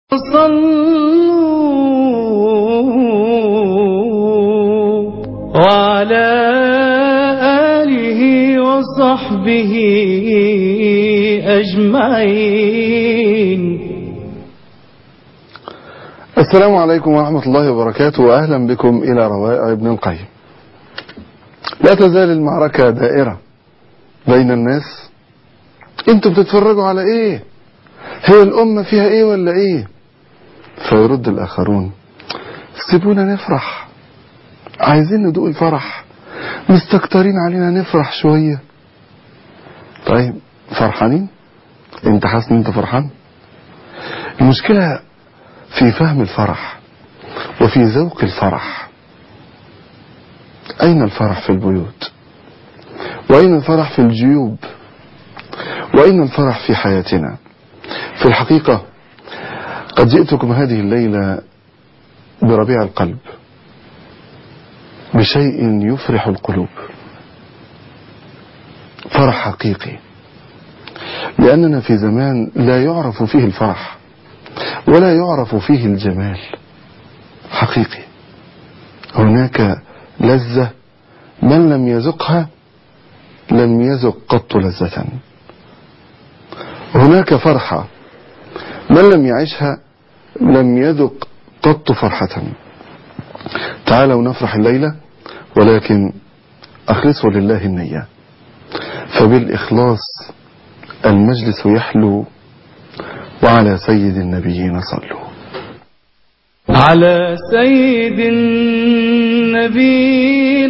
صلوا وعلى آله وصحبه أجمعين السلام عليكم ورحمة الله وبركاته وأهلا بكم إلى روائع ابن القيم لا تزال المعركة دائرة بين الناس انتوا بتتفرجوا على ايه هي الأمة فيها ايه ولا ايه فيرد الآخرون سيبونا نفرح عايزين ندوق الفرح مستكترين علينا نفرح شوية طيب فرحانين انت حاسس ان انت فرحان المشكلة في فهم الفرح وفي ذوق الفرح أين الفرح في البيوت وأين الفرح في الجيوب وأين الفرح في حياتنا في الحقيقة قد جئتكم هذه الليلة بربيع القلب بشيء يفرح القلوب فرح حقيقي لأننا في زمان لا يعرف فيه الفرح ولا يعرف فيه الجمال حقيقي هناك لذة من لم يذقها لم يذق قط لذة هناك فرحة من لم يعيشها لم يذق قط فرحة تعالوا نفرح الليلة ولكن أخلصوا لله النية فبالإخلاص المجلس يحلو وعلى سيد النبيين صلوا على سيد النبيين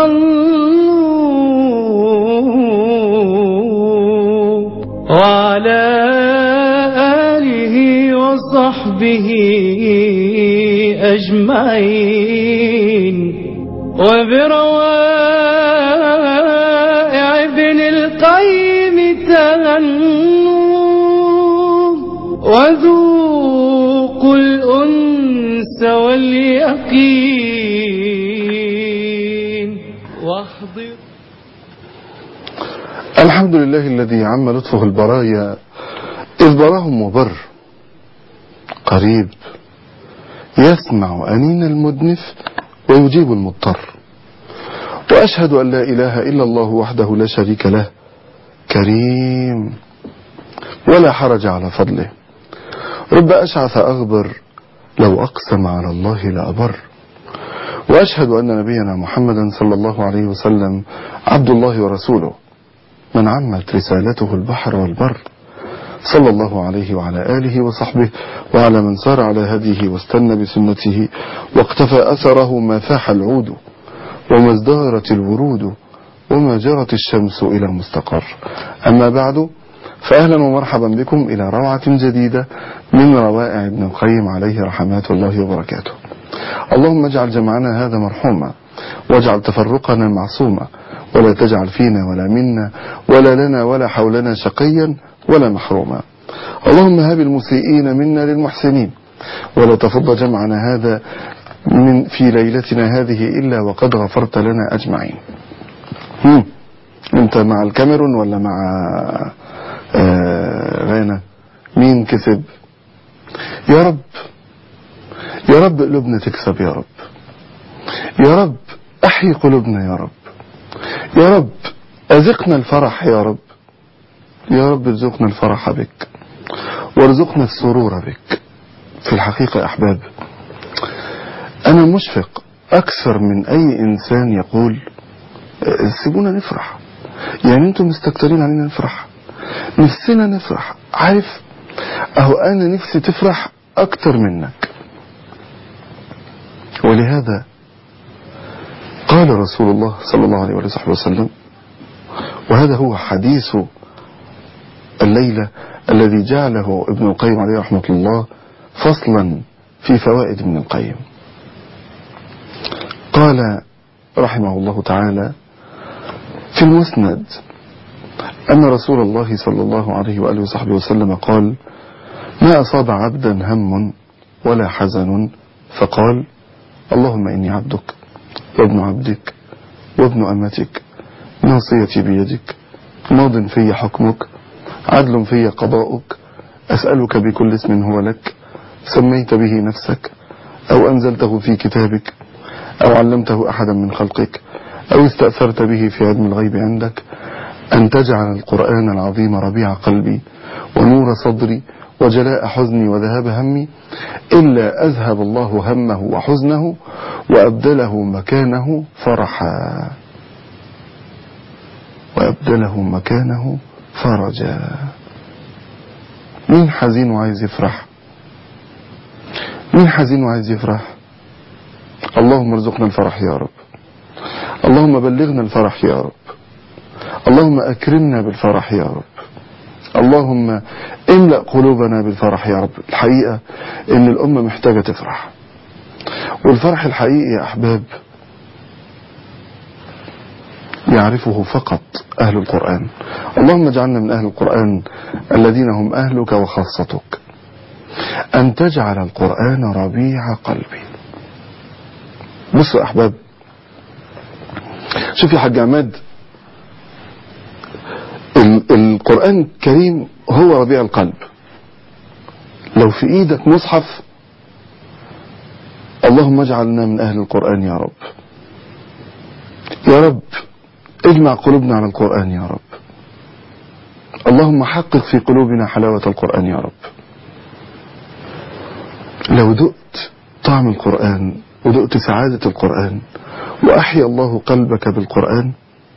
صلوا وعلى آله وصحبه أجمعين وبروائع ابن القيم تغنوا وذوقوا الأنس واليقين واحضر الحمد لله الذي عم لطفه البرايا إذ براهم وبر قريب يسمع أنين المدنف ويجيب المضطر وأشهد أن لا إله إلا الله وحده لا شريك له كريم ولا حرج على فضله رب أشعث أغبر لو أقسم على الله لأبر وأشهد أن نبينا محمدا صلى الله عليه وسلم عبد الله ورسوله من عمت رسالته البحر والبر صلى الله عليه وعلى آله وصحبه وعلى من سار على هديه واستنى بسنته واقتفى أثره ما فاح العود وما ازدهرت الورود وما جرت الشمس إلى مستقر أما بعد فأهلا ومرحبا بكم إلى روعة جديدة من روائع ابن القيم عليه رحمات الله وبركاته اللهم اجعل جمعنا هذا مرحوما واجعل تفرقنا معصوما ولا تجعل فينا ولا منا ولا لنا ولا حولنا شقيا ولا محروما اللهم هب المسيئين منا للمحسنين ولا تفض جمعنا هذا من في ليلتنا هذه إلا وقد غفرت لنا أجمعين هم. انت مع الكاميرون ولا مع آه غانا مين كسب يا رب يا رب قلوبنا تكسب يا رب يا رب احيي قلوبنا يا رب يا رب أذقنا الفرح يا رب يا رب ارزقنا الفرح بك وارزقنا السرور بك في الحقيقة يا أحباب أنا مشفق أكثر من أي إنسان يقول سيبونا نفرح يعني أنتم مستكترين علينا نفرح نفسنا نفرح عارف أهو أنا نفسي تفرح أكتر منك ولهذا قال رسول الله صلى الله عليه وصحبه وسلم وهذا هو حديث الليلة الذي جعله ابن القيم عليه رحمة الله فصلا في فوائد ابن القيم قال رحمه الله تعالى في المسند أن رسول الله صلى الله عليه وآله وصحبه وسلم قال ما أصاب عبدا هم ولا حزن فقال اللهم إني عبدك وابن عبدك وابن أمتك ناصيتي بيدك ماض في حكمك عدل في قضاؤك أسألك بكل اسم هو لك سميت به نفسك أو أنزلته في كتابك أو علمته أحدا من خلقك أو استأثرت به في علم الغيب عندك أن تجعل القرآن العظيم ربيع قلبي ونور صدري وجلاء حزني وذهاب همي إلا أذهب الله همه وحزنه وأبدله مكانه فرحا وأبدله مكانه فرجا مين حزين وعايز يفرح مين حزين وعايز يفرح اللهم ارزقنا الفرح يا رب اللهم بلغنا الفرح يا رب اللهم أكرمنا بالفرح يا رب اللهم املأ قلوبنا بالفرح يا رب الحقيقة ان الأمة محتاجة تفرح والفرح الحقيقي يا أحباب يعرفه فقط أهل القرآن اللهم اجعلنا من أهل القرآن الذين هم أهلك وخاصتك أن تجعل القرآن ربيع قلبي بصوا يا أحباب شوف يا حاج عماد القرآن الكريم هو ربيع القلب لو في ايدك مصحف اللهم اجعلنا من اهل القرآن يا رب يا رب اجمع قلوبنا على القرآن يا رب اللهم حقق في قلوبنا حلاوة القرآن يا رب لو دقت طعم القرآن ودقت سعادة القرآن وأحيا الله قلبك بالقرآن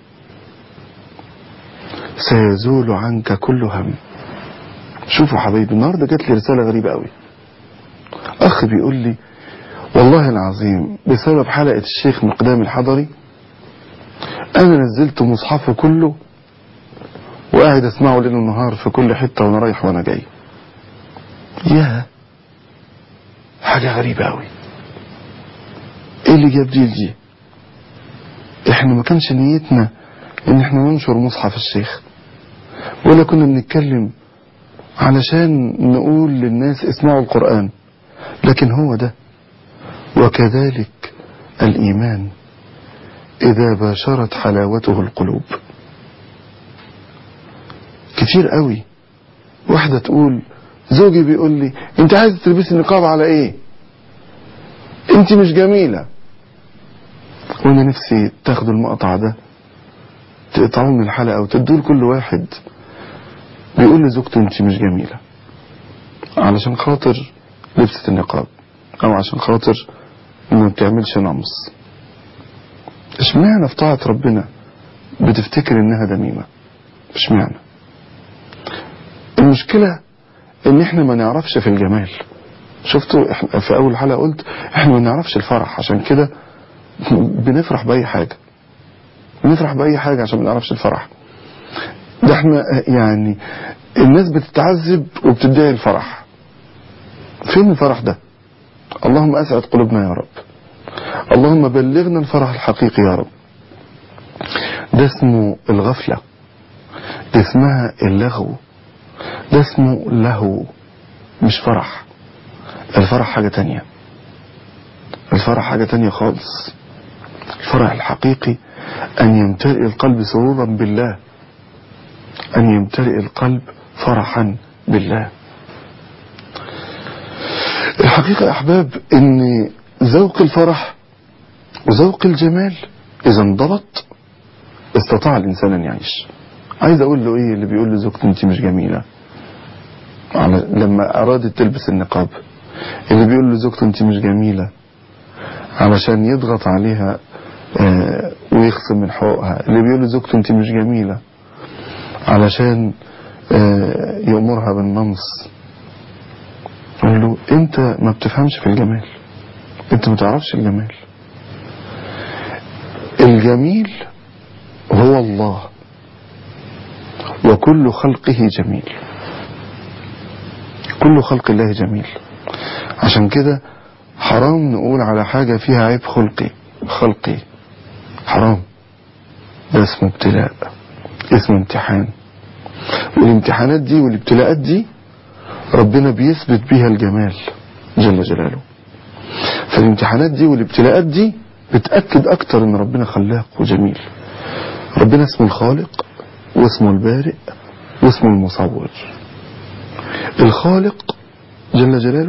سيزول عنك كل هم شوفوا حبايبي النهارده جات لي رساله غريبه قوي اخ بيقول لي والله العظيم بسبب حلقه الشيخ مقدام الحضري انا نزلت مصحفه كله وقاعد اسمعه ليل ونهار في كل حته وانا رايح وانا جاي يا حاجه غريبه قوي ايه اللي جاب دي لدي احنا ما كانش نيتنا ان احنا ننشر مصحف الشيخ ولا كنا بنتكلم علشان نقول للناس اسمعوا القرآن لكن هو ده وكذلك الإيمان إذا باشرت حلاوته القلوب كتير قوي واحدة تقول زوجي بيقول لي انت عايز تلبسي النقاب على ايه انت مش جميلة وانا نفسي تاخدوا المقطع ده تقطعوه من الحلقة وتدوه لكل واحد بيقول لزوجته انت مش جميلة علشان خاطر لبست النقاب او عشان خاطر ما بتعملش نمص اشمعنى في طاعة ربنا بتفتكر انها دميمة اشمعنى المشكلة ان احنا ما نعرفش في الجمال شفتوا احنا في اول حلقة قلت احنا ما نعرفش الفرح عشان كده بنفرح بأي حاجة بنفرح بأي حاجة عشان ما نعرفش الفرح ده احنا يعني الناس بتتعذب وبتدعي الفرح فين الفرح ده اللهم أسعد قلوبنا يا رب اللهم بلغنا الفرح الحقيقي يا رب ده اسمه الغفلة ده اسمها اللغو ده اسمه لهو مش فرح الفرح حاجة تانية الفرح حاجة تانية خالص الفرح الحقيقي أن يمتلئ القلب سرورا بالله أن يمتلئ القلب فرحا بالله الحقيقة يا أحباب أن ذوق الفرح وذوق الجمال إذا انضبط استطاع الإنسان أن يعيش عايز أقول له إيه اللي بيقول لزوجته أنت مش جميلة على لما أرادت تلبس النقاب اللي بيقول لزوجته أنت مش جميلة علشان يضغط عليها آه ويخصم من حقوقها اللي بيقول لزوجته أنت مش جميلة علشان آه يأمرها بالنمص قال له انت ما بتفهمش في الجمال انت ما تعرفش الجمال الجميل هو الله وكل خلقه جميل كل خلق الله جميل عشان كده حرام نقول على حاجة فيها عيب خلقي خلقي حرام ده اسمه ابتلاء اسمه امتحان والامتحانات دي والابتلاءات دي ربنا بيثبت بيها الجمال جل جلاله فالامتحانات دي والابتلاءات دي بتأكد أكتر إن ربنا خلاق وجميل ربنا اسمه الخالق واسمه البارئ واسمه المصور الخالق جل جلاله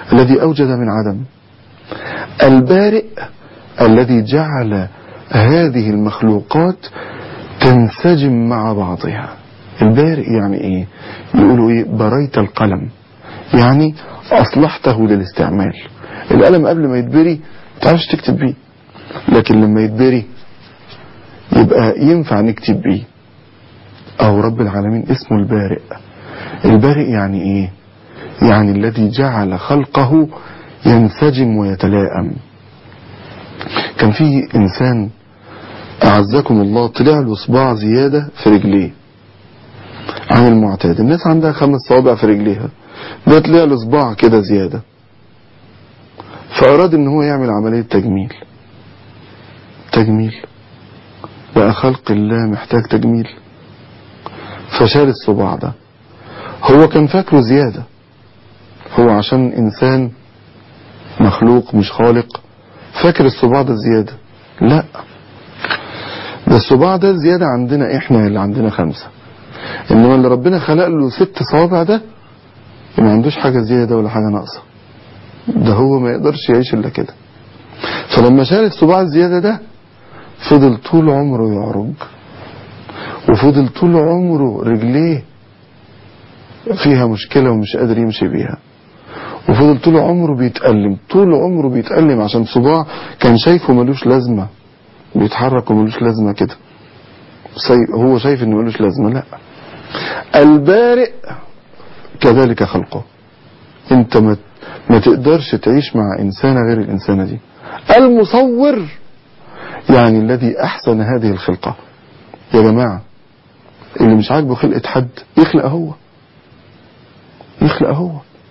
الذي أوجد من عدم البارئ الذي جعل هذه المخلوقات تنسجم مع بعضها البارئ يعني ايه يقولوا ايه بريت القلم يعني اصلحته للاستعمال القلم قبل ما يتبري تعرفش تكتب بيه لكن لما يتبري يبقى ينفع نكتب بيه او رب العالمين اسمه البارئ البارئ يعني ايه يعني الذي جعل خلقه ينسجم ويتلائم كان في انسان اعزكم الله طلع له صباع زيادة في رجليه عن المعتاد الناس عندها خمس صوابع في رجليها ده طلع له صباع كده زيادة فاراد ان هو يعمل عملية تجميل تجميل بقى خلق الله محتاج تجميل فشال الصباع ده هو كان فاكره زيادة هو عشان انسان مخلوق مش خالق فاكر الصباع ده زيادة لا ده الصباع ده زيادة عندنا احنا اللي عندنا خمسة انما اللي ربنا خلق له ست صوابع ده ما عندوش حاجة زيادة ولا حاجة ناقصة ده هو ما يقدرش يعيش الا كده فلما شال الصباع الزيادة ده فضل طول عمره يعرج وفضل طول عمره رجليه فيها مشكلة ومش قادر يمشي بيها وفضل طول عمره بيتألم طول عمره بيتألم عشان صباع كان شايفه ملوش لازمة بيتحرك وملوش لازمة كده هو شايف انه ملوش لازمة لا البارئ كذلك خلقه انت ما ما تقدرش تعيش مع انسانة غير الانسانة دي المصور يعني الذي احسن هذه الخلقة يا جماعة اللي مش عاجبه خلقة حد يخلق هو يخلق هو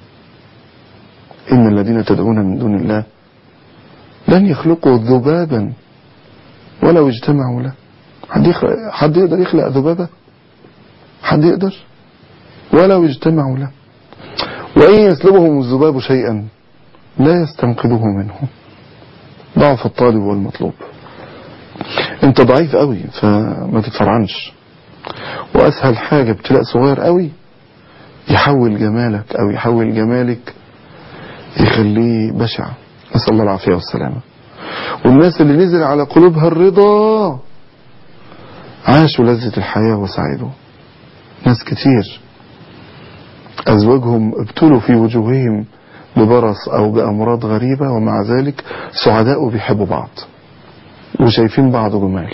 إن الذين تدعون من دون الله لن يخلقوا ذبابا ولو اجتمعوا له حد, يخلق حد يقدر يخلق ذبابة حد يقدر ولو اجتمعوا له وإن يسلبهم الذباب شيئا لا يستنقذوه منه ضعف الطالب والمطلوب انت ضعيف قوي فما تتفرعنش واسهل حاجة ابتلاء صغير قوي يحول جمالك او يحول جمالك يخليه بشع نسأل الله العافية والسلامة والناس اللي نزل على قلوبها الرضا عاشوا لذة الحياة وسعدوا ناس كتير أزواجهم ابتلوا في وجوههم ببرص أو بأمراض غريبة ومع ذلك سعداء بيحبوا بعض وشايفين بعض جمال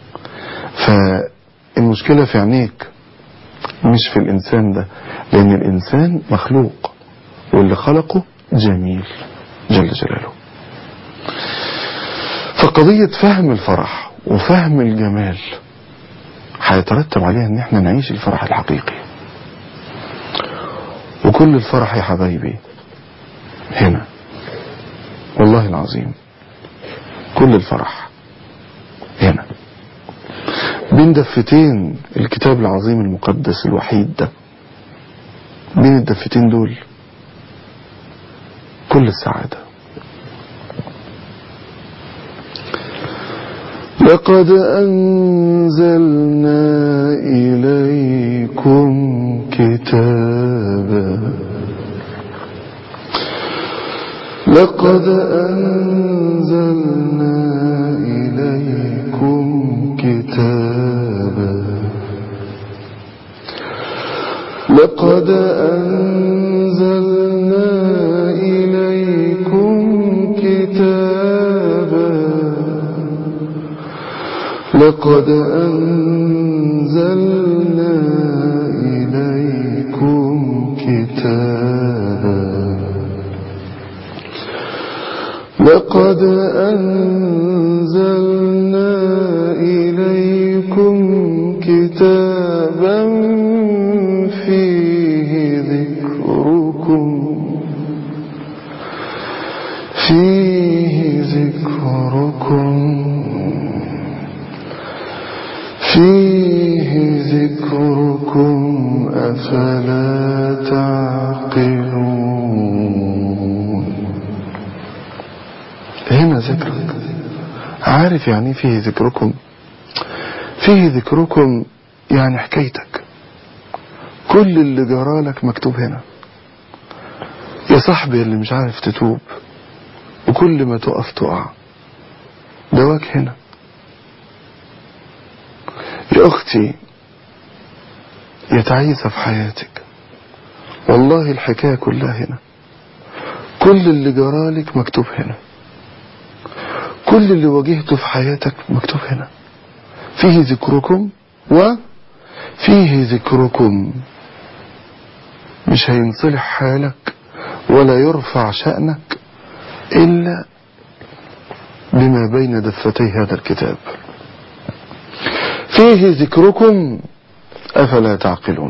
فالمشكلة في عينيك مش في الإنسان ده لأن الإنسان مخلوق واللي خلقه جميل جل جلاله فقضية فهم الفرح وفهم الجمال هيترتب عليها ان احنا نعيش الفرح الحقيقي وكل الفرح يا حبايبي هنا والله العظيم كل الفرح هنا بين دفتين الكتاب العظيم المقدس الوحيد ده بين الدفتين دول كل السعادة لقد أنزلنا إليكم كتابا لقد أنزلنا إليكم كتابا لقد أنزلنا إليكم كتابا لقد أنزلنا إليكم كتابا لقد أنزلنا إليكم كتابا فيه ذكركم فيه ذكركم فيه ذكركم أفلا تعقلون هنا ذكرك عارف يعني فيه ذكركم فيه ذكركم يعني حكايتك كل اللي جرالك مكتوب هنا يا صاحبي اللي مش عارف تتوب وكل ما تقف تقع دواك هنا يا أختي يا تعيسة في حياتك والله الحكاية كلها هنا كل اللي جرالك مكتوب هنا كل اللي واجهته في حياتك مكتوب هنا فيه ذكركم وفيه ذكركم مش هينصلح حالك ولا يرفع شأنك إلا بما بين دفتي هذا الكتاب فيه ذكركم أفلا تعقلون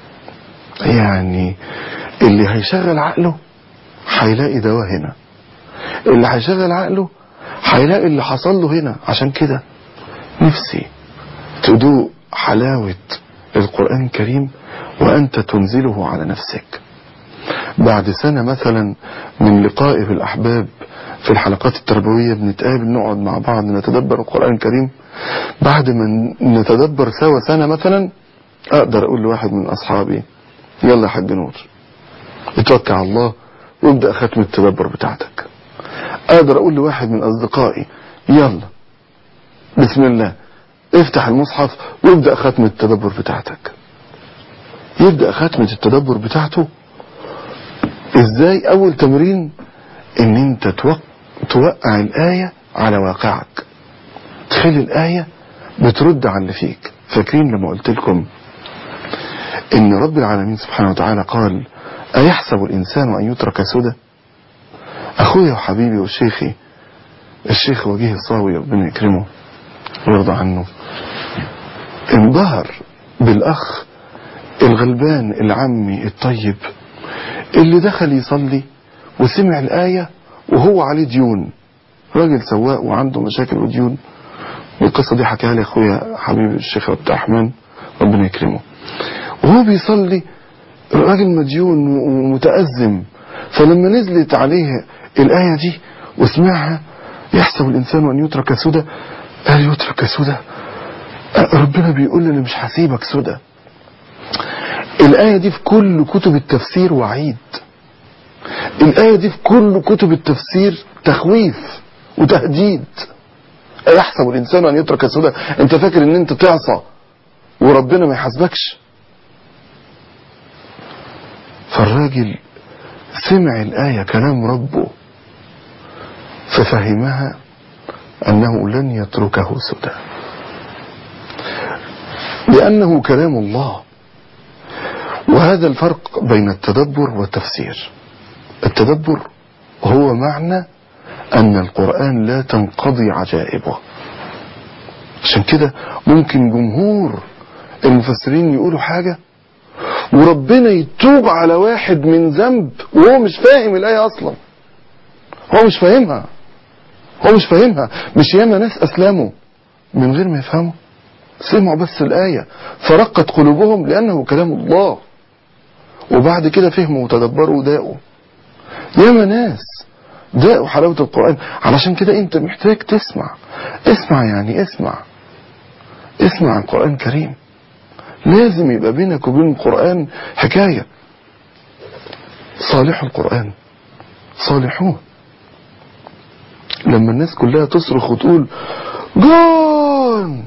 يعني اللي هيشغل عقله هيلاقي دواء هنا اللي هيشغل عقله هيلاقي اللي حصل له هنا عشان كده نفسي تدوق حلاوة القرآن الكريم وأنت تنزله على نفسك بعد سنة مثلا من لقائي بالأحباب في الحلقات التربوية بنتقابل نقعد مع بعض نتدبر القرآن الكريم بعد ما نتدبر سوا سنة مثلا أقدر أقول لواحد من أصحابي يلا يا حاج نور اتوكل على الله وابدأ ختم التدبر بتاعتك أقدر أقول لواحد من أصدقائي يلا بسم الله افتح المصحف وابدأ ختم التدبر بتاعتك يبدأ ختمة التدبر بتاعته ازاي اول تمرين ان انت توق... توقع الآية على واقعك تخلي الآية بترد على اللي فيك فاكرين لما قلت لكم ان رب العالمين سبحانه وتعالى قال ايحسب الانسان ان يترك سدى اخويا وحبيبي وشيخي الشيخ وجيه الصاوي ربنا يكرمه ويرضى عنه انبهر بالاخ الغلبان العمي الطيب اللي دخل يصلي وسمع الآية وهو عليه ديون راجل سواق وعنده مشاكل وديون والقصة دي حكاها لي اخويا حبيبي الشيخ عبد الرحمن ربنا يكرمه وهو بيصلي راجل مديون ومتأزم فلما نزلت عليه الآية دي وسمعها يحسب الإنسان أن يترك سدى قال يترك سدى ربنا بيقول لي مش هسيبك سدى الآية دي في كل كتب التفسير وعيد الآية دي في كل كتب التفسير تخويف وتهديد أيحسب الإنسان أن يترك سدى أنت فاكر أن أنت تعصى وربنا ما يحاسبكش فالراجل سمع الآية كلام ربه ففهمها أنه لن يتركه سدى لأنه كلام الله وهذا الفرق بين التدبر والتفسير التدبر هو معنى أن القرآن لا تنقضي عجائبه عشان كده ممكن جمهور المفسرين يقولوا حاجة وربنا يتوب على واحد من ذنب وهو مش فاهم الآية أصلا هو مش فاهمها هو مش فاهمها مش ياما ناس أسلموا من غير ما يفهموا سمعوا بس الآية فرقت قلوبهم لأنه كلام الله وبعد كده فهموا وتدبروا وداقوا ياما ناس داقوا حلاوة القرآن علشان كده انت محتاج تسمع اسمع يعني اسمع اسمع عن القرآن الكريم لازم يبقى بينك وبين القرآن حكاية صالح القرآن صالحوه لما الناس كلها تصرخ وتقول جون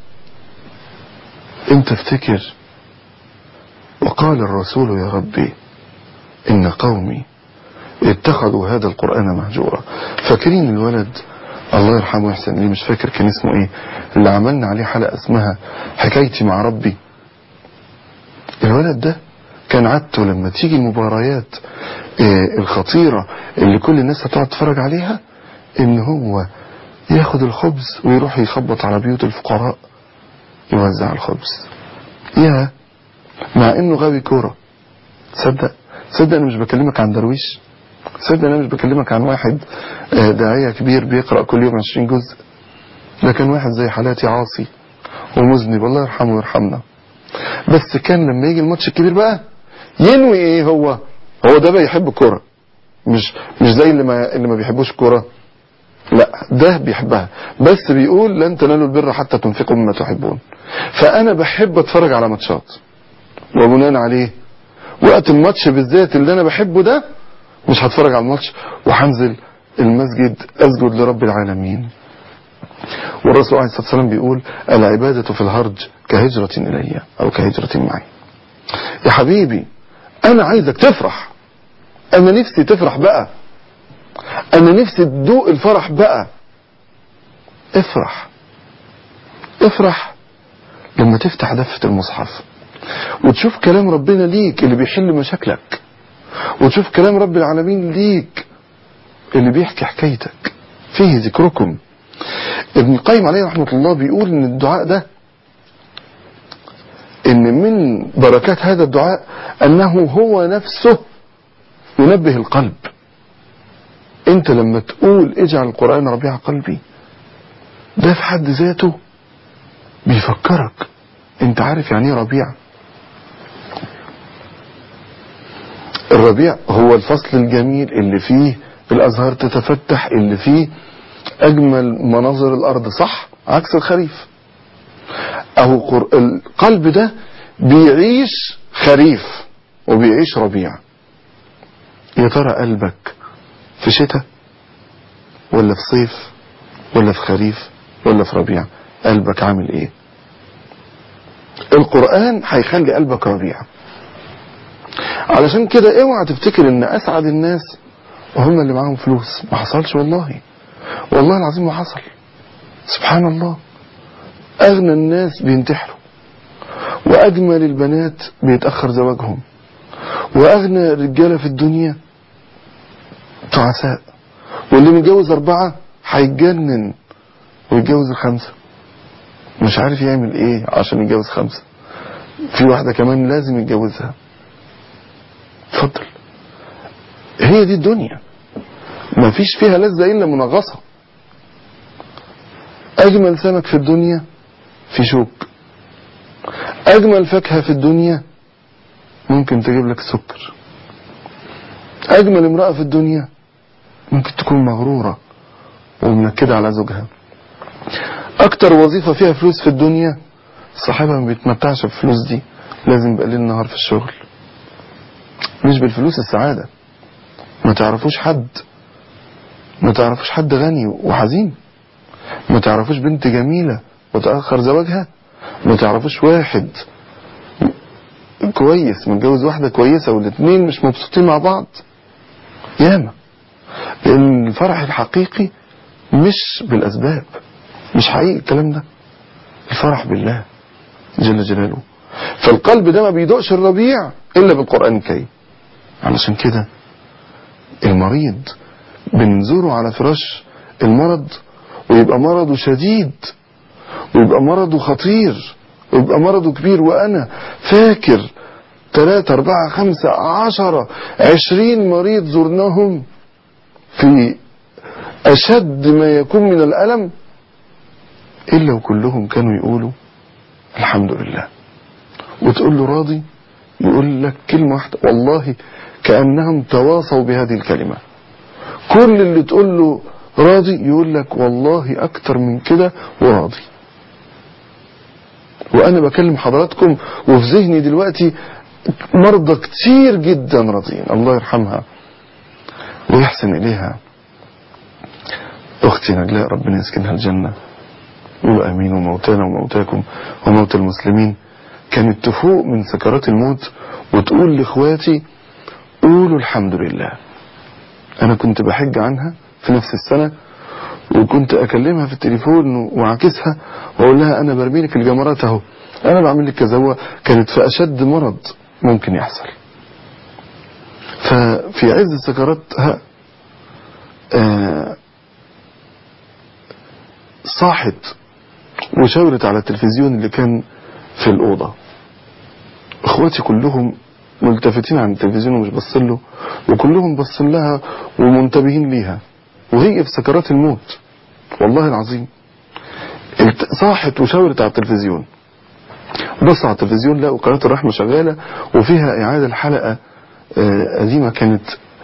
انت افتكر وقال الرسول يا ربي إن قومي اتخذوا هذا القرآن مهجورا فاكرين الولد الله يرحمه ويحسن لي مش فاكر كان اسمه ايه اللي عملنا عليه حلقة اسمها حكايتي مع ربي الولد ده كان عادته لما تيجي المباريات اه الخطيرة اللي كل الناس هتقعد تتفرج عليها ان هو ياخد الخبز ويروح يخبط على بيوت الفقراء يوزع الخبز يا مع انه غاوي كورة تصدق تصدق انا مش بكلمك عن درويش تصدق انا مش بكلمك عن واحد داعية كبير بيقرأ كل يوم 20 جزء ده كان واحد زي حالاتي عاصي ومذنب الله يرحمه ويرحمنا بس كان لما يجي الماتش الكبير بقى ينوي ايه هو هو ده بقى يحب الكورة مش مش زي اللي ما اللي ما بيحبوش الكورة لا ده بيحبها بس بيقول لن تنالوا البر حتى تنفقوا مما تحبون فانا بحب اتفرج على ماتشات وبناء عليه وقت الماتش بالذات اللي انا بحبه ده مش هتفرج على الماتش وهنزل المسجد اسجد لرب العالمين والرسول عليه الصلاة والسلام بيقول العبادة في الهرج كهجرة إلي أو كهجرة معي يا حبيبي أنا عايزك تفرح أنا نفسي تفرح بقى أنا نفسي تدوق الفرح بقى افرح افرح لما تفتح دفة المصحف وتشوف كلام ربنا ليك اللي بيحل مشاكلك وتشوف كلام رب العالمين ليك اللي بيحكي حكايتك فيه ذكركم ابن القيم عليه رحمة الله بيقول ان الدعاء ده ان من بركات هذا الدعاء انه هو نفسه ينبه القلب انت لما تقول اجعل القرآن ربيع قلبي ده في حد ذاته بيفكرك انت عارف يعني ايه ربيع الربيع هو الفصل الجميل اللي فيه الازهار تتفتح اللي فيه اجمل مناظر الارض صح عكس الخريف اهو قر... القلب ده بيعيش خريف وبيعيش ربيع يا ترى قلبك في شتاء ولا في صيف ولا في خريف ولا في ربيع قلبك عامل ايه القرآن هيخلي قلبك ربيع علشان كده اوعى تفتكر ان اسعد الناس هم اللي معاهم فلوس ما حصلش والله والله العظيم ما حصل سبحان الله اغنى الناس بينتحروا واجمل البنات بيتاخر زواجهم واغنى الرجاله في الدنيا تعساء واللي متجوز اربعه هيتجنن ويتجوز الخمسه مش عارف يعمل ايه عشان يتجوز خمسه في واحده كمان لازم يتجوزها اتفضل هي دي الدنيا ما فيش فيها لذة إلا منغصة أجمل سمك في الدنيا في شوك أجمل فاكهة في الدنيا ممكن تجيب لك سكر أجمل امرأة في الدنيا ممكن تكون مغرورة ومنكدة على زوجها أكتر وظيفة فيها فلوس في الدنيا صاحبها ما بيتمتعش بالفلوس دي لازم يبقى ليل نهار في الشغل مش بالفلوس السعادة ما تعرفوش حد ما تعرفوش حد غني وحزين ما تعرفوش بنت جميلة وتأخر زواجها ما تعرفوش واحد كويس متجوز واحدة كويسة والاتنين مش مبسوطين مع بعض ياما لأن الفرح الحقيقي مش بالأسباب مش حقيقي الكلام ده الفرح بالله جل جلاله فالقلب ده ما بيدقش الربيع إلا بالقرآن الكريم علشان كده المريض بنزوره على فراش المرض ويبقى مرضه شديد ويبقى مرضه خطير ويبقى مرضه كبير وأنا فاكر ثلاثة أربعة خمسة عشرة عشرين مريض زرناهم في أشد ما يكون من الألم إلا وكلهم كانوا يقولوا الحمد لله وتقول له راضي يقول لك كلمة واحدة والله كأنهم تواصوا بهذه الكلمة كل اللي تقول له راضي يقول لك والله أكتر من كده وراضي وأنا بكلم حضراتكم وفي ذهني دلوقتي مرضى كتير جدا راضيين الله يرحمها ويحسن إليها أختي نجلاء ربنا يسكنها الجنة وأمين وموتانا وموتاكم وموتى المسلمين كانت تفوق من سكرات الموت وتقول لإخواتي قولوا الحمد لله أنا كنت بحج عنها في نفس السنة وكنت أكلمها في التليفون وأعكسها وأقول لها أنا برمي لك الجمرات أهو أنا بعمل لك كذا هو كانت في أشد مرض ممكن يحصل ففي عز سكراتها آه صاحت وشاورت على التلفزيون اللي كان في الأوضة اخواتي كلهم ملتفتين عن التلفزيون ومش باصين له وكلهم باصين لها ومنتبهين ليها وهي في سكرات الموت والله العظيم صاحت وشاورت على التلفزيون بص على التلفزيون لقوا قناة الرحمة شغالة وفيها إعادة الحلقة قديمة كانت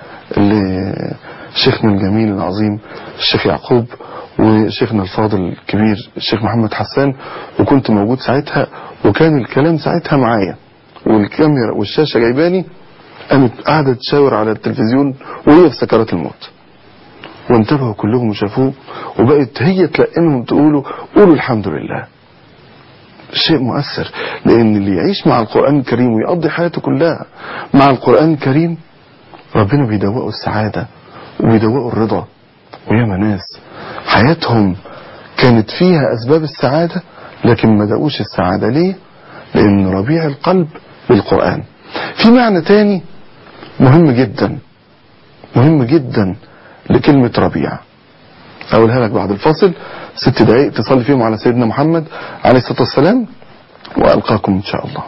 لشيخنا الجميل العظيم الشيخ يعقوب وشيخنا الفاضل الكبير الشيخ محمد حسان وكنت موجود ساعتها وكان الكلام ساعتها معايا والكاميرا والشاشة جايباني قامت قاعدة تشاور على التلفزيون وهي في سكرات الموت وانتبهوا كلهم وشافوه وبقت هي تلقنهم تقولوا قولوا الحمد لله شيء مؤثر لان اللي يعيش مع القرآن الكريم ويقضي حياته كلها مع القرآن الكريم ربنا بيدوقوا السعادة وبيدوقوا الرضا وياما ناس حياتهم كانت فيها أسباب السعادة لكن ما دقوش السعادة ليه لأن ربيع القلب بالقرآن في معنى تاني مهم جدا مهم جدا لكلمة ربيع أقولها لك بعد الفاصل ست دقايق تصلي فيهم على سيدنا محمد عليه الصلاة والسلام وألقاكم إن شاء الله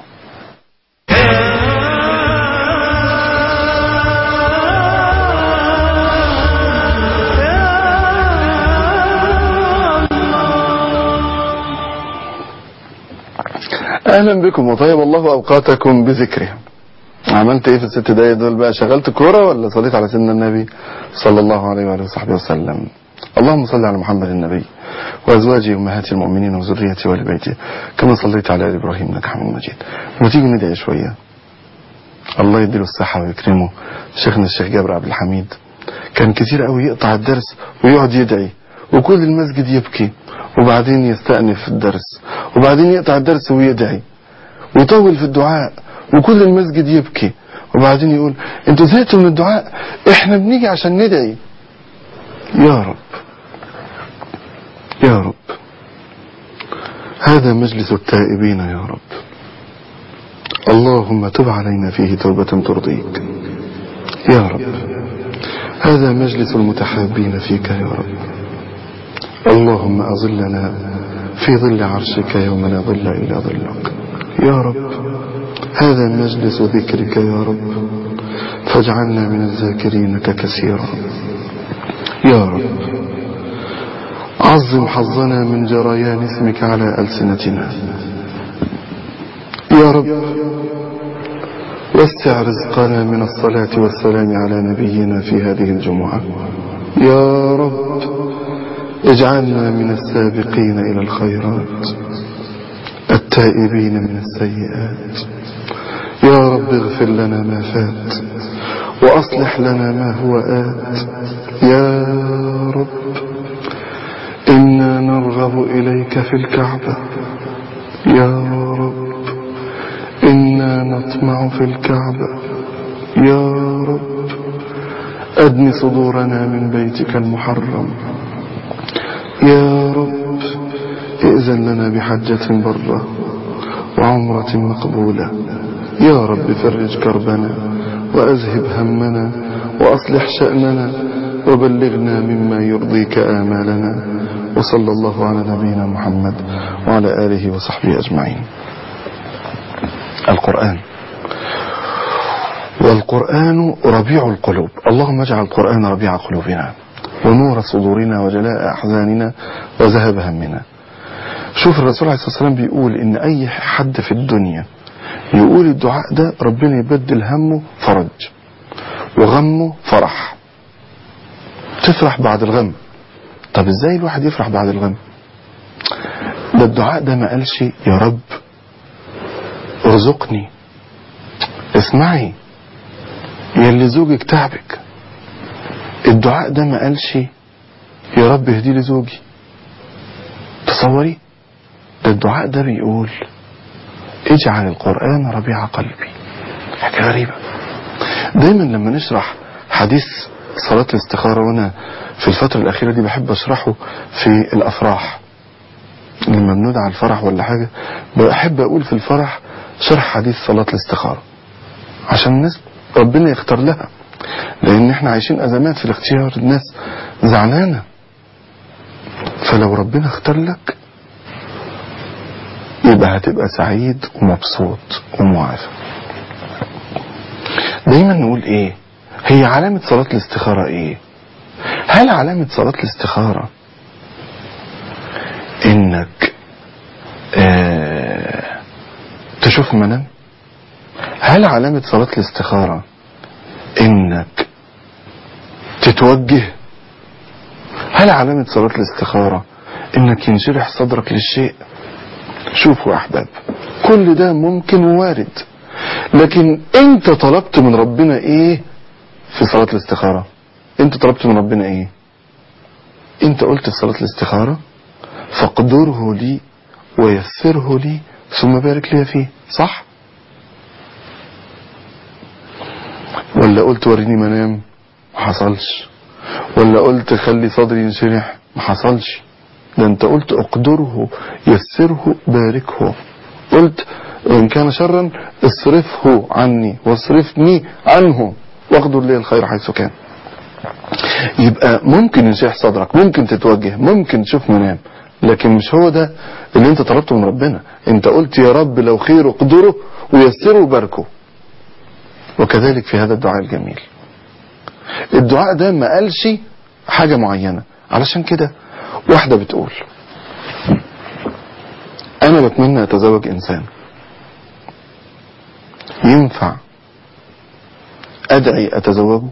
اهلا بكم وطيب الله اوقاتكم بذكره عملت ايه في الست دقايق دول بقى شغلت كوره ولا صليت على سيدنا النبي صلى الله عليه وآله وصحبه وسلم اللهم صل على محمد النبي وازواجه امهات المؤمنين وذريته وال بيته كما صليت على ال ابراهيم انك حميد مجيد ما تيجي ندعي شويه الله يديله الصحه ويكرمه شيخنا الشيخ جابر عبد الحميد كان كتير قوي يقطع الدرس ويقعد يدعي وكل المسجد يبكي وبعدين يستأنف الدرس وبعدين يقطع الدرس ويدعي ويطول في الدعاء وكل المسجد يبكي وبعدين يقول انتوا زهقتوا من الدعاء احنا بنيجي عشان ندعي يا رب يا رب هذا مجلس التائبين يا رب اللهم تب علينا فيه توبة ترضيك يا رب هذا مجلس المتحابين فيك يا رب اللهم أظلنا في ظل عرشك يوم لا ظل إلا ظلك يا رب هذا مجلس ذكرك يا رب فاجعلنا من الذاكرينك كثيرا يا رب عظم حظنا من جريان اسمك على ألسنتنا يا رب وسع رزقنا من الصلاة والسلام على نبينا في هذه الجمعة يا رب اجعلنا من السابقين إلى الخيرات التائبين من السيئات يا رب اغفر لنا ما فات وأصلح لنا ما هو آت يا رب إنا نرغب إليك في الكعبة يا رب إنا نطمع في الكعبة يا رب أدن صدورنا من بيتك المحرم يا رب ائذن لنا بحجة برة وعمرة مقبولة يا رب فرج كربنا وأذهب همنا وأصلح شأننا وبلغنا مما يرضيك آمالنا وصلى الله على نبينا محمد وعلى آله وصحبه أجمعين القرآن والقرآن ربيع القلوب اللهم اجعل القرآن ربيع قلوبنا ونور صدورنا وجلاء أحزاننا وذهب همنا شوف الرسول عليه الصلاة والسلام بيقول إن أي حد في الدنيا يقول الدعاء ده ربنا يبدل همه فرج وغمه فرح تفرح بعد الغم طب ازاي الواحد يفرح بعد الغم ده الدعاء ده ما قالش يا رب ارزقني اسمعي يا اللي زوجك تعبك الدعاء ده ما قالش يا رب اهدي لي زوجي تصوري ده الدعاء ده بيقول اجعل القرآن ربيع قلبي حاجة غريبة دايما لما نشرح حديث صلاة الاستخارة وانا في الفترة الأخيرة دي بحب أشرحه في الأفراح لما بندعى الفرح ولا حاجة بحب أقول في الفرح شرح حديث صلاة الاستخارة عشان الناس ربنا يختار لها لأن احنا عايشين أزمات في الاختيار الناس زعلانة فلو ربنا اختار لك يبقى هتبقى سعيد ومبسوط ومعافى دايما نقول ايه هي علامة صلاة الاستخارة ايه هل علامة صلاة الاستخارة انك آه تشوف منام هل علامة صلاة الاستخارة انك تتوجه هل علامة صلاة الاستخارة انك ينشرح صدرك للشيء شوفوا يا احباب كل ده ممكن ووارد لكن انت طلبت من ربنا ايه في صلاة الاستخارة انت طلبت من ربنا ايه انت قلت في صلاة الاستخارة فاقدره لي ويسره لي ثم بارك لي فيه صح ولا قلت وريني منام ما حصلش ولا قلت خلي صدري ينشرح ما حصلش ده انت قلت اقدره يسره باركه قلت وان كان شرا اصرفه عني واصرفني عنه واقدر لي الخير حيث كان يبقى ممكن ينشرح صدرك ممكن تتوجه ممكن تشوف منام لكن مش هو ده اللي انت طلبته من ربنا انت قلت يا رب لو خير اقدره ويسره وباركه وكذلك في هذا الدعاء الجميل الدعاء ده ما قالش حاجة معينة علشان كده واحدة بتقول انا بتمنى اتزوج انسان ينفع ادعي اتزوجه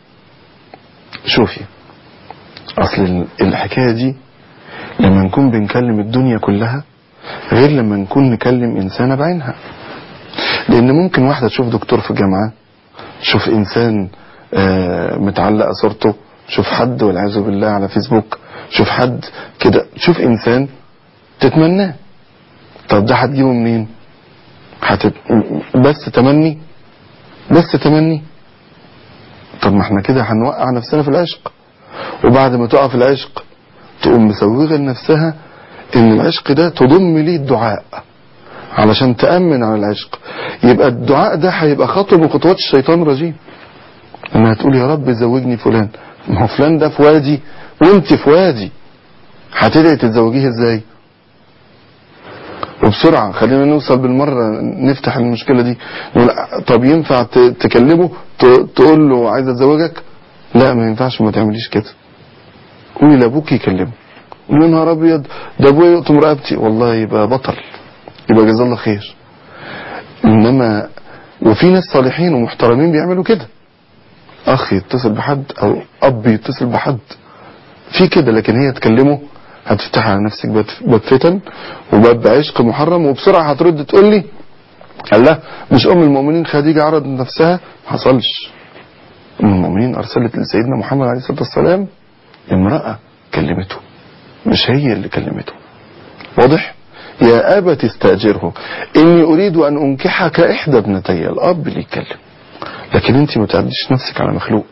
شوفي اصل الحكاية دي لما نكون بنكلم الدنيا كلها غير لما نكون نكلم انسانة بعينها لان ممكن واحدة تشوف دكتور في الجامعة تشوف انسان آه، متعلقة صورته تشوف حد والعياذ بالله على فيسبوك تشوف حد كده تشوف انسان تتمناه طب ده هتجيبه منين هتت... بس تمني بس تمني طب ما احنا كده هنوقع نفسنا في العشق وبعد ما تقع في العشق تقوم مسوغة لنفسها ان العشق ده تضم ليه الدعاء علشان تأمن على العشق يبقى الدعاء ده هيبقى خطوة من خطوات الشيطان الرجيم انها تقول يا رب زوجني فلان ما هو فلان ده في وادي وانت في وادي هتدعي تتزوجيه ازاي وبسرعة خلينا نوصل بالمرة نفتح المشكلة دي نقول طب ينفع ت- تكلمه ت- تقول له عايز اتزوجك لا ما ينفعش ما تعمليش كده قولي لابوك يكلمه قولي يا نهار ابيض ده ابويا يقطم رقبتي والله يبقى بطل يبقى جزاه الله خير انما وفي ناس صالحين ومحترمين بيعملوا كده اخ يتصل بحد او اب يتصل بحد في كده لكن هي تكلمه هتفتح على نفسك باب باب فتن وباب عشق محرم وبسرعه هترد تقول لي قال لا مش ام المؤمنين خديجه عرضت نفسها ما حصلش ام المؤمنين ارسلت لسيدنا محمد عليه الصلاه والسلام امراه كلمته مش هي اللي كلمته واضح يا أبت استأجره إني أريد أن أنكحك إحدى ابنتي الأب اللي يتكلم لكن أنت ما تعديش نفسك على مخلوق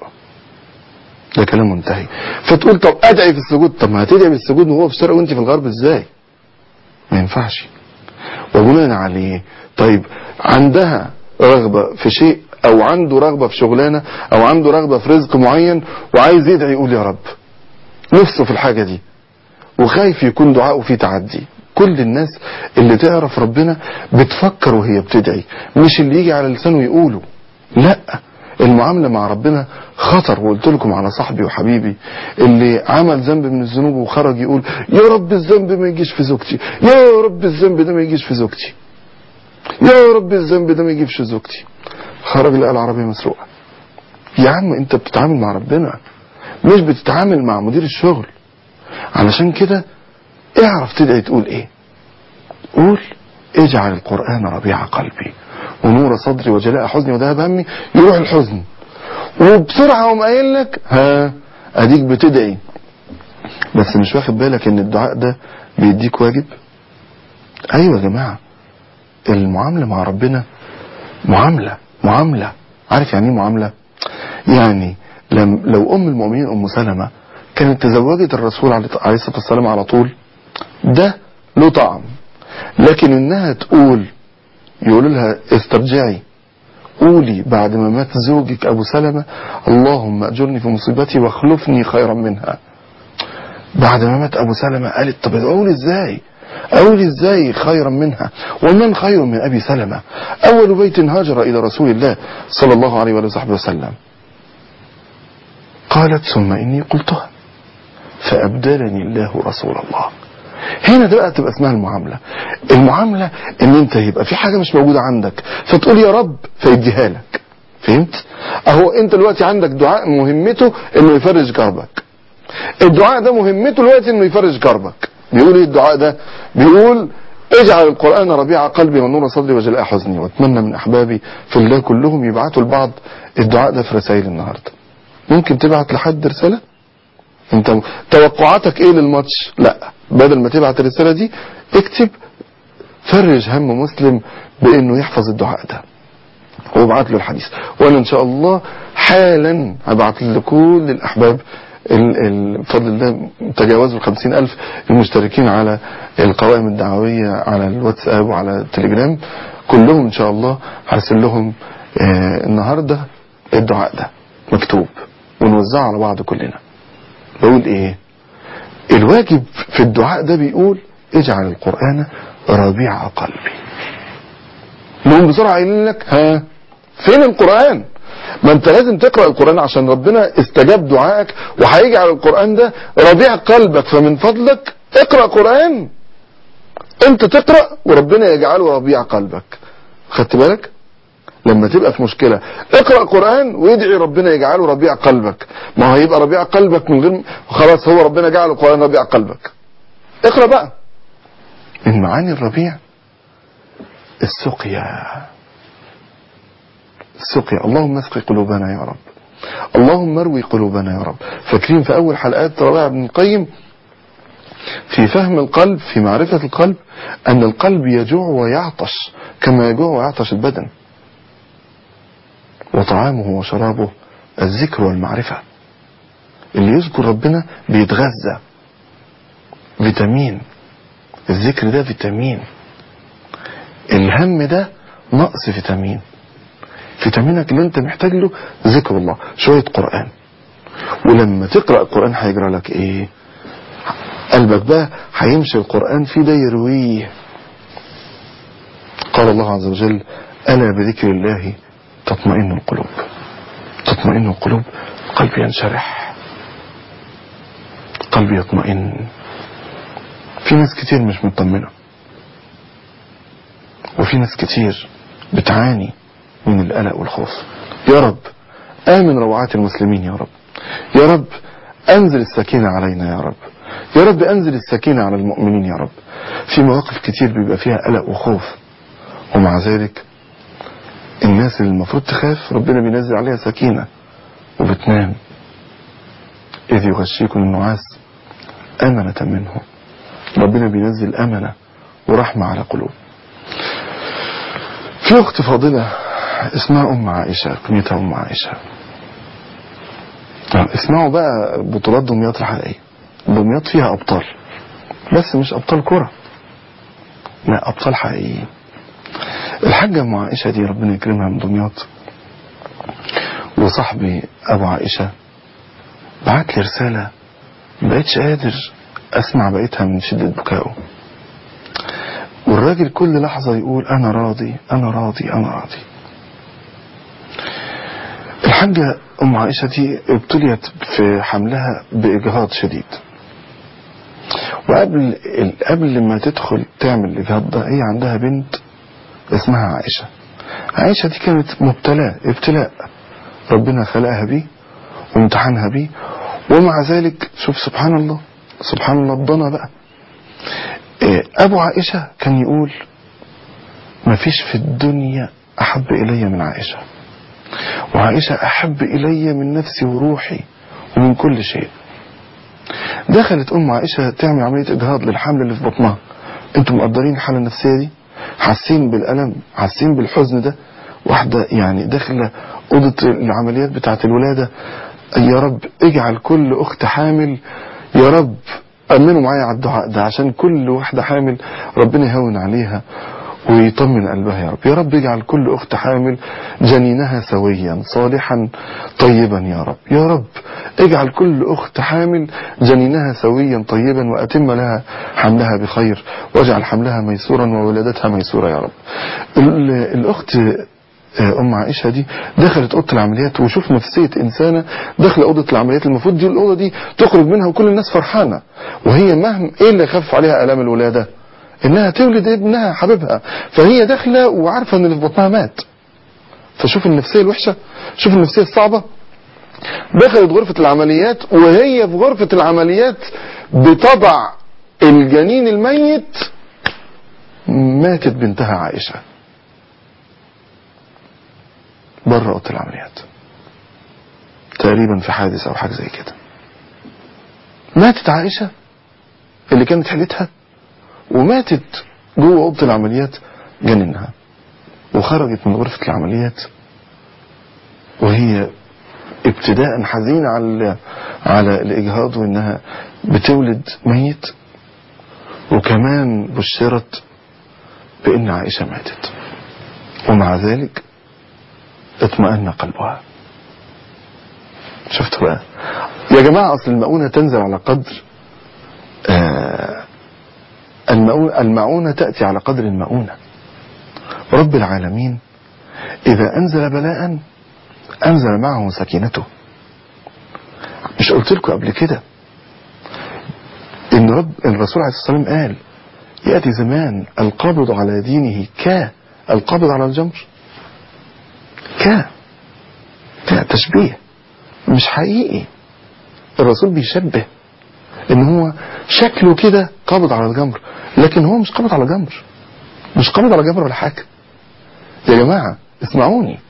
ده كلام منتهي فتقول طب أدعي في السجود طب ما هتدعي بالسجود وهو في الشرق وأنت في الغرب إزاي ما ينفعش وبناء عليه طيب عندها رغبة في شيء أو عنده رغبة في شغلانة أو عنده رغبة في رزق معين وعايز يدعي يقول يا رب نفسه في الحاجة دي وخايف يكون دعاءه فيه تعدي كل الناس اللي تعرف ربنا بتفكر وهي بتدعي مش اللي يجي على لسانه يقوله لا المعاملة مع ربنا خطر وقلت لكم على صاحبي وحبيبي اللي عمل ذنب من الذنوب وخرج يقول يا رب الذنب ما يجيش في زوجتي يا رب الذنب ده ما يجيش في زوجتي يا رب الذنب ده ما يجيش في زوجتي خرج لقى العربية مسروقة يا عم انت بتتعامل مع ربنا مش بتتعامل مع مدير الشغل علشان كده اعرف تدعي تقول ايه قول اجعل القرآن ربيع قلبي ونور صدري وجلاء حزني وذهب همي يروح الحزن وبسرعة قوم قايل لك ها اديك بتدعي بس مش واخد بالك ان الدعاء ده بيديك واجب ايوه يا جماعة المعاملة مع ربنا معاملة معاملة عارف يعني ايه معاملة يعني لم لو ام المؤمنين ام سلمة كانت تزوجت الرسول عليه عليه الصلاة والسلام على طول ده له طعم لكن انها تقول يقولوا لها استرجعي قولي بعد ما مات زوجك ابو سلمة اللهم اجرني في مصيبتي واخلفني خيرا منها بعد ما مات ابو سلمة قالت طب اقول ازاي اقول ازاي خيرا منها ومن خير من ابي سلمة اول بيت هاجر الى رسول الله صلى الله عليه وآله وصحبه وسلم قالت ثم اني قلتها فابدلني الله رسول الله هنا ده بقى تبقى اسمها المعاملة المعاملة ان انت يبقى في حاجة مش موجودة عندك فتقول يا رب فيديها لك فهمت اهو انت دلوقتي عندك دعاء مهمته انه يفرج كربك الدعاء ده مهمته دلوقتي انه يفرج كربك بيقول ايه الدعاء ده بيقول اجعل القرآن ربيع قلبي ونور صدري وجلاء حزني واتمنى من احبابي في الله كلهم يبعتوا لبعض الدعاء ده في رسائل النهارده ممكن تبعت لحد رسالة انت توقعاتك ايه للماتش لا بدل ما تبعت الرسالة دي اكتب فرج هم مسلم بانه يحفظ الدعاء ده وابعت له الحديث وانا ان شاء الله حالا هبعت لكل الاحباب ال- ال- بفضل الله تجاوزوا الخمسين ألف المشتركين على القوائم الدعوية على الواتساب وعلى التليجرام كلهم إن شاء الله هرسل لهم آه، النهاردة الدعاء ده مكتوب ونوزعه على بعض كلنا بقول إيه الواجب في الدعاء ده بيقول اجعل القرآن ربيع قلبي نقوم بسرعة قايلين لك ها فين القرآن ما انت لازم تقرأ القرآن عشان ربنا استجاب دعائك وهيجعل القرآن ده ربيع قلبك فمن فضلك اقرأ قرآن انت تقرأ وربنا يجعله ربيع قلبك خدت بالك لما تبقى في مشكلة اقرأ قرآن وادعي ربنا يجعله ربيع قلبك ما هو هيبقى ربيع قلبك من غير خلاص هو ربنا جعله القرآن ربيع قلبك اقرأ بقى من معاني الربيع السقيا السقيا اللهم اسقي قلوبنا يا رب اللهم اروي قلوبنا يا رب فاكرين في اول حلقات ربيع ابن القيم في فهم القلب في معرفة القلب أن القلب يجوع ويعطش كما يجوع ويعطش البدن وطعامه وشرابه الذكر والمعرفة اللي يذكر ربنا بيتغذى فيتامين الذكر ده فيتامين الهم ده نقص فيتامين فيتامينك اللي انت محتاج له ذكر الله شوية قرآن ولما تقرأ القرآن هيجرى لك ايه قلبك بقى هيمشي القرآن فيه ده يرويه قال الله عز وجل ألا بذكر الله تطمئن القلوب تطمئن القلوب القلب ينشرح القلب يطمئن في ناس كتير مش مطمنة وفي ناس كتير بتعاني من القلق والخوف يا رب آمن روعات المسلمين يا رب يا رب أنزل السكينة علينا يا رب يا رب أنزل السكينة على المؤمنين يا رب في مواقف كتير بيبقى فيها قلق وخوف ومع ذلك الناس اللي المفروض تخاف ربنا بينزل عليها سكينة وبتنام إذ يغشيكم النعاس أمنة منه ربنا بينزل أمنة ورحمة على قلوب في أخت فاضلة اسمها أم عائشة كنيتها أم عائشة آه، اسمعوا بقى بطولات دمياط الحقيقية دمياط فيها أبطال بس مش أبطال كرة لا أبطال حقيقيين الحاجة أم عائشة دي ربنا يكرمها من دمياط وصاحبي أبو عائشة بعت لي رسالة مبقتش قادر أسمع بقيتها من شدة بكائه والراجل كل لحظة يقول أنا راضي أنا راضي أنا راضي الحاجة أم عائشة دي ابتليت في حملها بإجهاض شديد وقبل قبل ما تدخل تعمل الإجهاض ده هي عندها بنت اسمها عائشة عائشة دي كانت مبتلاة ابتلاء ربنا خلقها بيه وامتحنها بيه ومع ذلك شوف سبحان الله سبحان الله الضنا بقى إيه، أبو عائشة كان يقول ما فيش في الدنيا أحب إلي من عائشة وعائشة أحب إلي من نفسي وروحي ومن كل شيء دخلت أم عائشة تعمل عملية إجهاض للحمل اللي في بطنها انتم مقدرين الحالة النفسية دي حاسين بالألم حاسين بالحزن ده واحدة يعني داخلة أوضة العمليات بتاعة الولادة يا رب اجعل كل أخت حامل يا رب أمنوا معايا على الدعاء ده عشان كل واحدة حامل ربنا يهون عليها ويطمن قلبها يا رب يا رب اجعل كل أخت حامل جنينها سويا صالحا طيبا يا رب يا رب اجعل كل أخت حامل جنينها سويا طيبا وأتم لها حملها بخير واجعل حملها ميسورا وولادتها ميسورة يا رب ال- الأخت أم عائشة دي دخلت أوضة العمليات وشوف نفسية إنسانة داخلة أوضة العمليات المفروض دي الأوضة دي تخرج منها وكل الناس فرحانة وهي مهما إيه اللي يخفف عليها آلام الولادة إنها تولد ابنها حبيبها فهي داخلة وعارفة إن اللي في بطنها مات فشوف النفسية الوحشة شوف النفسية الصعبة دخلت غرفة العمليات وهي في غرفة العمليات بتضع الجنين الميت ماتت بنتها عائشة بره اوضه العمليات تقريبا في حادث او حاجه زي كده ماتت عائشه اللي كانت حيلتها وماتت جوه اوضه العمليات جننها وخرجت من غرفه العمليات وهي ابتداء حزينه على على الاجهاض وانها بتولد ميت وكمان بشرت بان عائشه ماتت ومع ذلك اطمأن قلبها شفت بقى يا جماعة أصل المؤونة تنزل على قدر آه المؤونة, المؤونة تأتي على قدر المؤونة رب العالمين إذا أنزل بلاء أنزل معه سكينته مش قلت لكم قبل كده إن رب الرسول عليه الصلاة والسلام قال يأتي زمان القابض على دينه ك القابض على الجمر ك لا تشبيه مش حقيقي الرسول بيشبه ان هو شكله كده قابض على الجمر لكن هو مش قابض على جمر مش قابض على جمر ولا حاجه يا جماعه اسمعوني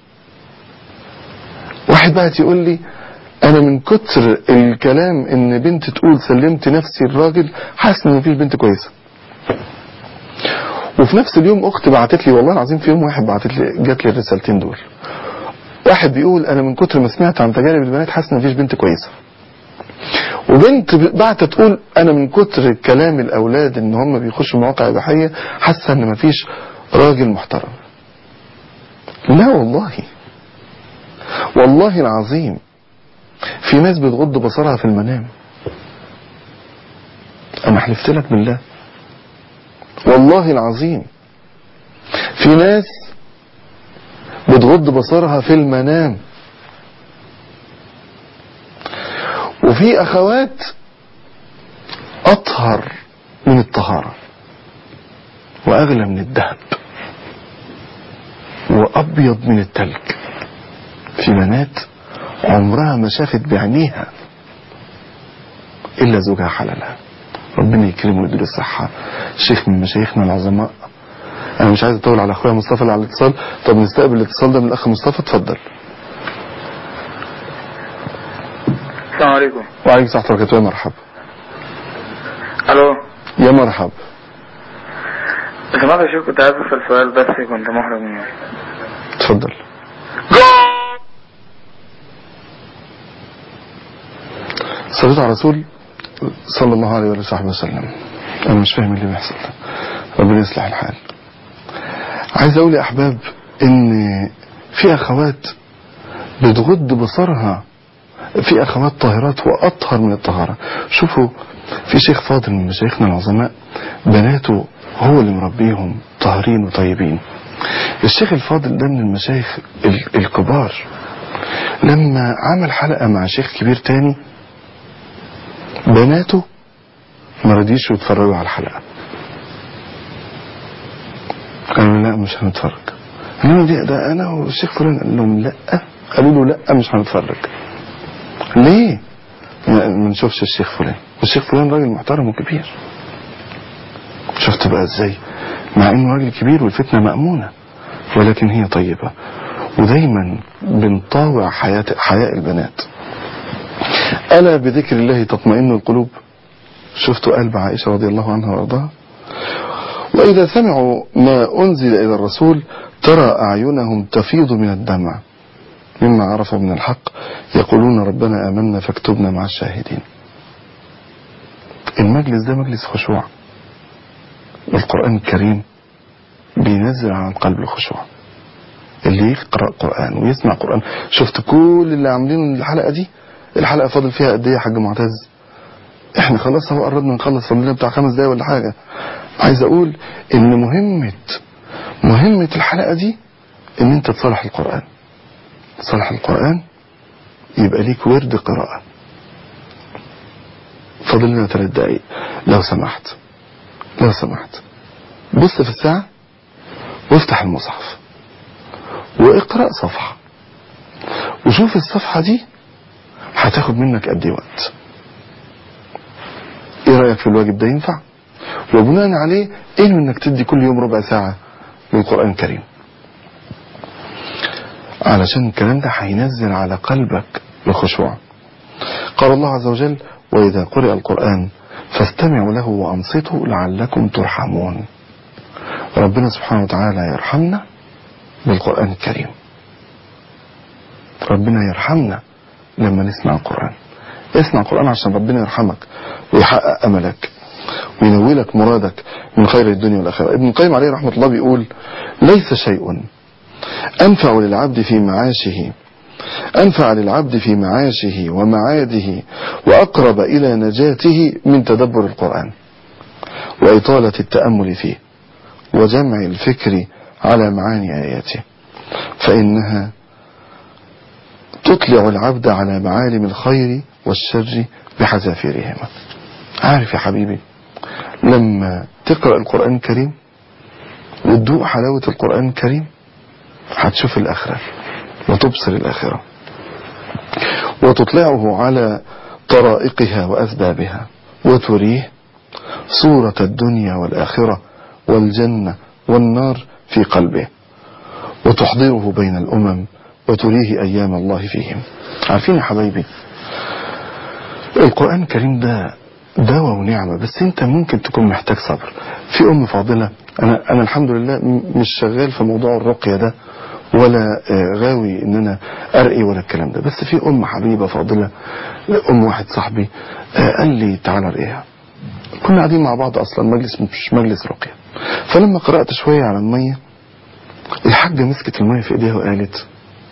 واحد بقى يقول لي انا من كتر الكلام ان بنت تقول سلمت نفسي الراجل حاسس ان مفيش بنت كويسه وفي نفس اليوم اخت بعتت لي والله العظيم في يوم واحد بعتت لي جات لي الرسالتين دول واحد بيقول انا من كتر ما سمعت عن تجارب البنات حاسس ان مفيش بنت كويسه وبنت بعت تقول انا من كتر كلام الاولاد ان هم بيخشوا مواقع اباحيه حاسه ان مفيش راجل محترم لا والله والله العظيم في ناس بتغض بصرها في المنام انا حلفت لك بالله والله العظيم في ناس بتغض بصرها في المنام وفي اخوات اطهر من الطهارة واغلى من الذهب وابيض من التلج في بنات عمرها ما شافت بعينيها الا زوجها حللها ربنا يكرمه ويديله الصحة شيخ من مشايخنا العظماء انا مش عايز اطول على اخويا مصطفى اللي على الاتصال طب نستقبل الاتصال ده من الاخ مصطفى اتفضل السلام عليكم وعليكم السلام ورحمه الله مرحبا الو يا مرحبا سمعت يا شيخ كنت عايز اسال سؤال بس كنت محرج منه اتفضل صليت على رسول صلى الله عليه وآله وصحبه وسلم انا مش فاهم اللي بيحصل ده ربنا يصلح الحال عايز اقول يا احباب ان في اخوات بتغض بصرها في اخوات طاهرات واطهر من الطهاره شوفوا في شيخ فاضل من مشايخنا العظماء بناته هو اللي مربيهم طاهرين وطيبين الشيخ الفاضل ده من المشايخ ال- الكبار لما عمل حلقه مع شيخ كبير تاني بناته ما رضيش يتفرجوا على الحلقه قالوا لا مش هنتفرج قالوا له ده انا والشيخ فلان قال لهم لا قالوا له لا مش هنتفرج ليه ما ما نشوفش الشيخ فلان والشيخ فلان راجل محترم وكبير شفت بقى ازاي مع انه راجل كبير والفتنه مامونه ولكن هي طيبه ودايما بنطاوع حياه حياء البنات الا بذكر الله تطمئن القلوب شفتوا قلب عائشه رضي الله عنها وارضاها وإذا سمعوا ما أنزل إلى الرسول ترى أعينهم تفيض من الدمع مما عرفوا من الحق يقولون ربنا آمنا فاكتبنا مع الشاهدين المجلس ده مجلس خشوع والقرآن الكريم بينزل على القلب الخشوع اللي يقرأ قرآن ويسمع قرآن شفت كل اللي عاملين الحلقة دي الحلقة فاضل فيها قد ايه يا حاج معتز احنا خلاص اهو قربنا نخلص فاضل لنا بتاع خمس دقايق ولا حاجة عايز اقول ان مهمة مهمة الحلقة دي ان انت تصلح القرآن تصلح القرآن يبقى ليك ورد قراءة فاضل لنا ثلاث دقايق لو سمحت لو سمحت بص في الساعة وافتح المصحف واقرأ صفحة وشوف الصفحة دي هتاخد منك قد ايه وقت ايه رأيك في الواجب ده ينفع وبناء عليه انوي انك تدي كل يوم ربع ساعة للقرآن الكريم علشان الكلام ده هينزل على قلبك الخشوع قال الله عز وجل وإذا قرئ القرآن فاستمعوا له وأنصتوا لعلكم ترحمون ربنا سبحانه وتعالى يرحمنا بالقرآن الكريم ربنا يرحمنا لما نسمع القرآن اسمع القرآن عشان ربنا يرحمك ويحقق أملك وينولك مرادك من خير الدنيا والآخرة ابن القيم عليه رحمة الله بيقول ليس شيء أنفع للعبد في معاشه أنفع للعبد في معاشه ومعاده وأقرب إلى نجاته من تدبر القرآن وإطالة التأمل فيه وجمع الفكر على معاني آياته فإنها تطلع العبد على معالم الخير والشر بحذافيرهما عارف يا حبيبي لما تقرأ القرآن الكريم وتدوق حلاوة القرآن الكريم هتشوف الآخرة وتبصر الآخرة وتطلعه على طرائقها وأسبابها وتريه صورة الدنيا والآخرة والجنة والنار في قلبه وتحضره بين الأمم وتريه أيام الله فيهم عارفين يا حبايبي القرآن الكريم ده دواء ونعمة بس انت ممكن تكون محتاج صبر في ام فاضلة انا, أنا الحمد لله م- مش شغال في موضوع الرقية ده ولا آه، غاوي ان انا ارقي ولا الكلام ده بس في ام حبيبة فاضلة ام واحد صاحبي آه، قال لي تعالى ارقيها كنا قاعدين مع بعض اصلا مجلس مش مجلس رقية فلما قرأت شوية على المية الحاجة مسكت المية في ايديها وقالت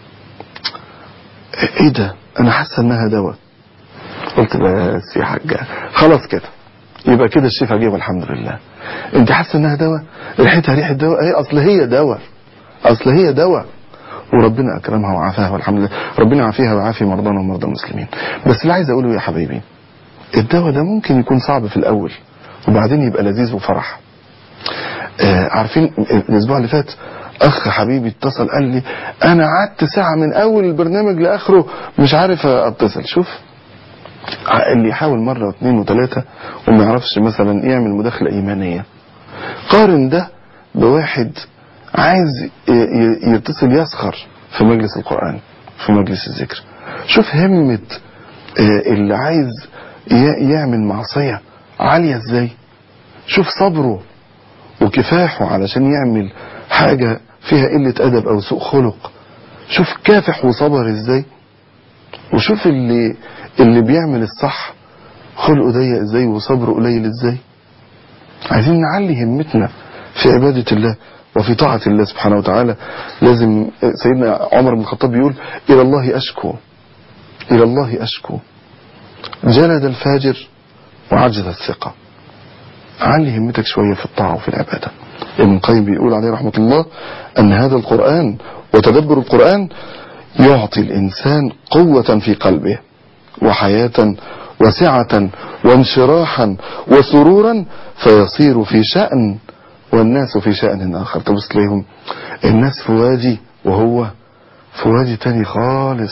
ايه ده انا حاسة انها دواء قلت بس يا حاجة خلاص كده يبقى كده الشفاء جه والحمد لله انت حاسه انها دواء ريحتها ريحه دواء هي اصل هي دواء اصل هي دواء وربنا اكرمها وعافاها والحمد لله ربنا يعافيها ويعافي مرضانا ومرضى المسلمين بس اللي عايز اقوله يا حبايبي الدواء ده ممكن يكون صعب في الاول وبعدين يبقى لذيذ وفرح آه عارفين الاسبوع اللي فات اخ حبيبي اتصل قال لي انا قعدت ساعه من اول البرنامج لاخره مش عارف اتصل شوف اللي يحاول مرة واثنين وثلاثة وما يعرفش مثلا يعمل مداخلة إيمانية قارن ده بواحد عايز ي- ي- يتصل يسخر في مجلس القرآن في مجلس الذكر شوف همة آه، اللي عايز ي- يعمل معصية عالية ازاي شوف صبره وكفاحه علشان يعمل حاجة فيها قلة أدب أو سوء خلق شوف كافح وصبر ازاي وشوف اللي اللي بيعمل الصح خلقه ضيق ازاي وصبره قليل ازاي عايزين نعلي همتنا في عبادة الله وفي طاعة الله سبحانه وتعالى لازم سيدنا عمر بن الخطاب بيقول إلى الله أشكو إلى الله أشكو جلد الفاجر وعجز الثقة علي همتك شوية في الطاعة وفي العبادة ابن القيم بيقول عليه رحمة الله أن هذا القرآن وتدبر القرآن يعطي الإنسان قوة في قلبه وحياة وسعة وانشراحا وسرورا فيصير في شأن والناس في شأن آخر تبص تلاقيهم الناس في وادي وهو في وادي تاني خالص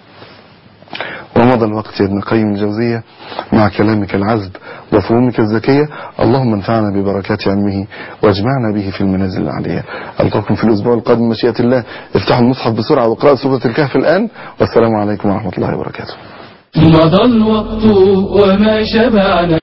ومضى الوقت يا ابن القيم الجوزية مع كلامك العذب وفهومك الذكية اللهم انفعنا ببركات علمه واجمعنا به في المنازل العليا ألقاكم في الأسبوع القادم مشيئة الله افتحوا المصحف بسرعة واقرأوا سورة الكهف الآن والسلام عليكم ورحمة الله وبركاته مضى الوقت وما شبعنا